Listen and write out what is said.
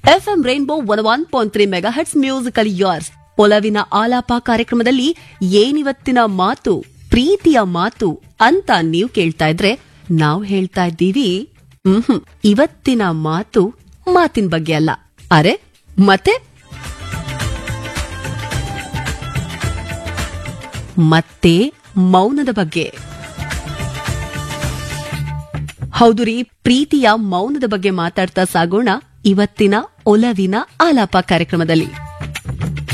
FM rainbow one one point three mega hits musical ಯಾರ್ಸ್ ಒಲವಿನ ಆಲಾಪ ಕಾರ್ಯಕ್ರಮದಲ್ಲಿ ಏನಿವತ್ತಿನ ಮಾತು ಪ್ರೀತಿಯ ಮಾತು ಅಂತ ನೀವು ಕೇಳ್ತಾ ಇದ್ರೆ ನಾವು ಹೇಳ್ತಾ ಇದ್ದೀವಿ ಹ್ಮ್ ಇವತ್ತಿನ ಮಾತು ಮಾತಿನ ಬಗ್ಗೆ ಅಲ್ಲ ಅರೆ ಮತ್ತೆ ಮತ್ತೆ ಮೌನದ ಬಗ್ಗೆ ಹೌದು ರೀ ಪ್ರೀತಿಯ ಮೌನದ ಬಗ್ಗೆ ಮಾತಾಡ್ತಾ ಸಾಗೋಣ ಇವತ್ತಿನ ಒಲವಿನ ಆಲಾಪ ಕಾರ್ಯಕ್ರಮದಲ್ಲಿ